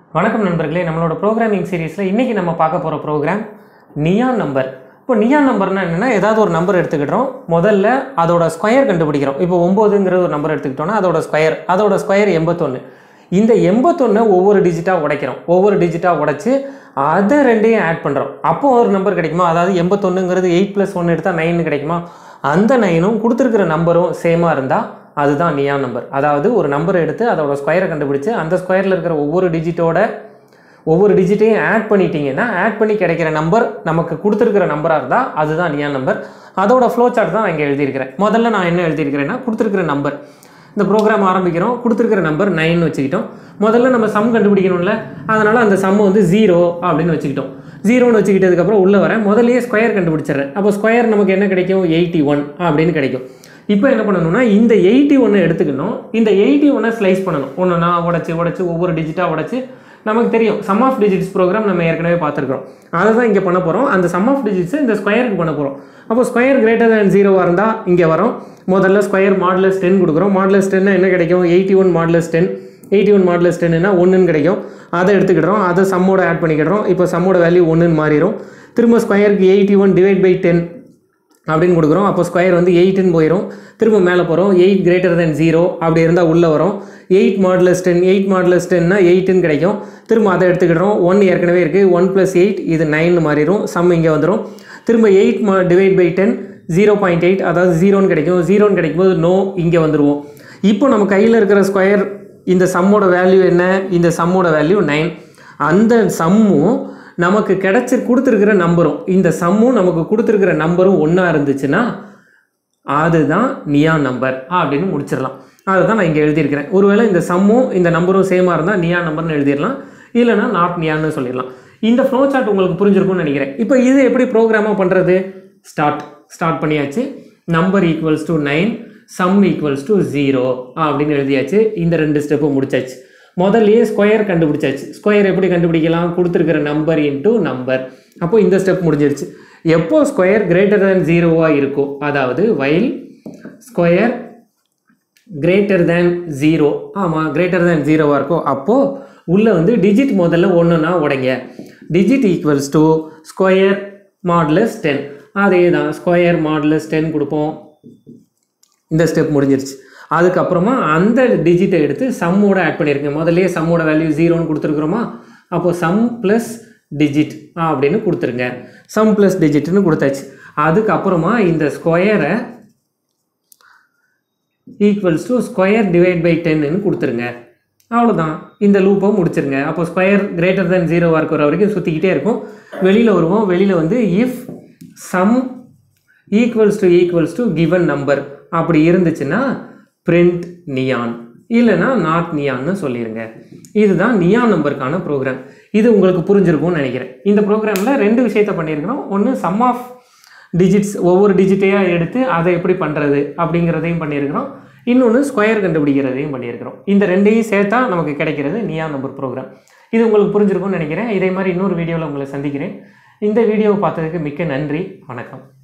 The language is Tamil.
வணக்கம் நண்பர்களே நம்மளோட ப்ரோக்ராமிங் சீரிஸில் இன்றைக்கி நம்ம பார்க்க போகிற ப்ரோக்ராம் நியான் நம்பர் இப்போ நியான் நம்பர்னா என்னென்னா ஏதாவது ஒரு நம்பர் எடுத்துக்கிட்டோம் முதல்ல அதோட ஸ்கொயர் கண்டுபிடிக்கிறோம் இப்போ ஒம்போதுங்கிற ஒரு நம்பர் எடுத்துக்கிட்டோம்னா அதோட ஸ்கொயர் அதோட ஸ்கொயர் எண்பத்தொன்று இந்த எண்பத்தொன்று ஒவ்வொரு டிஜிட்டாக உடைக்கிறோம் ஒவ்வொரு டிஜிட்டாக உடைச்சு அதை ரெண்டையும் ஆட் பண்ணுறோம் அப்போ ஒரு நம்பர் கிடைக்குமா அதாவது எண்பத்தொன்னுங்கிறது எயிட் ப்ளஸ் ஒன்று எடுத்தால் நைன் கிடைக்குமா அந்த நைனும் கொடுத்துருக்கிற நம்பரும் சேமாக இருந்தால் அதுதான் நியான் நம்பர் அதாவது ஒரு நம்பர் எடுத்து அதோட ஸ்கொயரை கண்டுபிடிச்சு அந்த ஸ்கொயரில் இருக்கிற ஒவ்வொரு டிஜிட்டோட ஒவ்வொரு டிஜிட்டையும் ஆட் பண்ணிட்டீங்கன்னா ஆட் பண்ணி கிடைக்கிற நம்பர் நமக்கு கொடுத்துருக்கிற நம்பராக இருந்தால் அதுதான் நியான் நம்பர் அதோட ஃப்ளோ சார்ட் தான் நான் இங்கே எழுதியிருக்கிறேன் முதல்ல நான் என்ன எழுதியிருக்கிறேன்னா கொடுத்துருக்கிற நம்பர் இந்த ப்ரோக்ராம் ஆரம்பிக்கிறோம் கொடுத்துருக்கிற நம்பர் நைன் வச்சுக்கிட்டோம் முதல்ல நம்ம சம் கண்டுபிடிக்கணும்ல அதனால் அந்த சம் வந்து ஜீரோ அப்படின்னு வச்சுக்கிட்டோம் ஜீரோன்னு வச்சுக்கிட்டதுக்கப்புறம் உள்ளே வரேன் முதல்லயே ஸ்கொயர் கண்டுபிடிச்சிடுறேன் அப்போ ஸ்கொயர் நமக்கு என்ன கிடைக்கும் எயிட்டி ஒன் அப்படின்னு கிடைக்கும் இப்போ என்ன பண்ணணும்னா இந்த எயிட்டி ஒன்று எடுத்துக்கணும் இந்த எயிட்டி ஒன்னை ஸ்லைஸ் பண்ணணும் ஒன்றுனா உடச்சி உடச்சி ஒவ்வொரு டிஜிட்டாக உடச்சி நமக்கு தெரியும் சம் ஆஃப் டிஜிட்ஸ் ப்ரோக்ராம் நம்ம ஏற்கனவே பார்த்துருக்கோம் அதை தான் இங்கே பண்ண போகிறோம் அந்த சம் ஆஃப் டிஜிட்ஸை இந்த ஸ்கொயருக்கு பண்ண போகிறோம் அப்போ ஸ்கொயர் கிரேட்டர் தேன் ஜீரோவாக இருந்தால் இங்கே வரும் முதல்ல ஸ்கொயர் மாடலஸ் டென் கொடுக்குறோம் மாடலஸ் டென்னா என்ன கிடைக்கும் eighty one modulus ten eighty one modulus டென்னுனா ஒன்றுன்னு கிடைக்கும் அதை எடுத்துக்கிடுறோம் அதை சம்மோட ஆட் பண்ணிக்கிடுறோம் இப்போ சம்மோட வேல்யூ ஒன்றுன்னு மாறிடும் திரும்ப ஸ்கொயருக்கு eighty one divide by ten அப்படின்னு கொடுக்குறோம் அப்போ ஸ்கொயர் வந்து எயிட்டுன்னு போயிடும் திரும்ப மேலே போகிறோம் எயிட் கிரேட்டர் தென் ஜீரோ அப்படி இருந்தால் உள்ளே வரும் eight modulus ten eight modulus டென்னா எயிட்டுன்னு கிடைக்கும் திரும்ப அதை எடுத்துக்கிடுறோம் ஒன் ஏற்கனவே இருக்குது ஒன் ப்ளஸ் எயிட் இது நைன் மாறிடும் சம் இங்கே வந்துடும் திரும்ப எயிட் மா divide by ten zero point eight அதாவது ஜீரோன்னு கிடைக்கும் ஜீரோன்னு கிடைக்கும்போது நோ இங்கே வந்துடுவோம் இப்போ நம்ம கையில் இருக்கிற ஸ்கொயர் இந்த சம்மோட வேல்யூ என்ன இந்த சம்மோட வேல்யூ நைன் அந்த சம்மும் நமக்கு கிடைச்சி கொடுத்துருக்கிற நம்பரும் இந்த சம்மும் நமக்கு கொடுத்துருக்கிற நம்பரும் ஒன்றா இருந்துச்சுன்னா அதுதான் நியான் நம்பர் அப்படின்னு முடிச்சிடலாம் அதை தான் நான் இங்கே எழுதியிருக்கிறேன் ஒருவேளை இந்த சம்மும் இந்த நம்பரும் சேமாக இருந்தால் நியான் நம்பர்னு எழுதிடலாம் இல்லைனா நாட் நியான்னு சொல்லிடலாம் இந்த ஃப்ளோ சார்ட் உங்களுக்கு புரிஞ்சிருக்கும்னு நினைக்கிறேன் இப்போ இது எப்படி ப்ரோக்ராமாக பண்ணுறது ஸ்டார்ட் ஸ்டார்ட் பண்ணியாச்சு number equals to nine sum equals to zero அப்படின்னு எழுதியாச்சு இந்த ரெண்டு ஸ்டெப்பும் முடிச்சாச்சு முதல்லயே ஸ்கொயர் கண்டுபிடிச்சாச்சு ஸ்கொயர் எப்படி கண்டுபிடிக்கலாம் கொடுத்துருக்கிற நம்பர் இன்ட்டு நம்பர் அப்போ இந்த ஸ்டெப் முடிஞ்சிருச்சு எப்போ ஸ்கொயர் கிரேட்டர் தேன் ஜீரோவாக இருக்கோ அதாவது while square greater than zero ஆமாம் கிரேட்டர் தேன் ஜீரோவாக இருக்கோ அப்போது உள்ளே வந்து டிஜிட் முதல்ல ஒன்றுனா உடைங்க digit equals to square modulus ten அதே தான் ஸ்கொயர் மாடுலஸ் டென் கொடுப்போம் இந்த ஸ்டெப் முடிஞ்சிருச்சு அதுக்கப்புறமா அந்த டிஜிட்டை எடுத்து சம்மோட ஆட் பண்ணியிருக்கேன் முதல்லயே சம்மோட வேல்யூ ஜீரோன்னு கொடுத்துருக்குறோமா அப்போ சம் ப்ளஸ் டிஜிட் அப்படின்னு கொடுத்துருங்க சம் ப்ளஸ் டிஜிட்னு கொடுத்தாச்சு அதுக்கப்புறமா இந்த ஸ்கொயரை equals to square divide by டென்னு கொடுத்துருங்க அவ்வளோதான் இந்த லூப்பை முடிச்சிருங்க அப்போ ஸ்கொயர் கிரேட்டர் தென் ஜீரோவாக இருக்கிற வரைக்கும் சுற்றிக்கிட்டே இருக்கும் வெளியில் வருவோம் வெளியில் வந்து if sum equals to equals to given number அப்படி இருந்துச்சுன்னா பிரிண்ட் நியான் இல்லைன்னா நாட் நியான்னு சொல்லிடுங்க இதுதான் நியான் நம்பருக்கான ப்ரோக்ராம் இது உங்களுக்கு புரிஞ்சிருக்கும்னு நினைக்கிறேன் இந்த ப்ரோக்ராமில் ரெண்டு விஷயத்த பண்ணியிருக்கிறோம் ஒன்று சம் ஆஃப் டிஜிட்ஸ் ஒவ்வொரு டிஜிட்டையாக எடுத்து அதை எப்படி பண்ணுறது அப்படிங்கிறதையும் பண்ணியிருக்கிறோம் இன்னொன்று ஸ்கொயர் கண்டுபிடிக்கிறதையும் பண்ணியிருக்கிறோம் இந்த ரெண்டையும் சேர்த்தா நமக்கு கிடைக்கிறது நியான் நம்பர் ப்ரோக்ராம் இது உங்களுக்கு புரிஞ்சிருக்கும்னு நினைக்கிறேன் இதே மாதிரி இன்னொரு வீடியோவில் உங்களை சந்திக்கிறேன் இந்த வீடியோவை பார்த்ததுக்கு மிக்க நன்றி வணக்கம்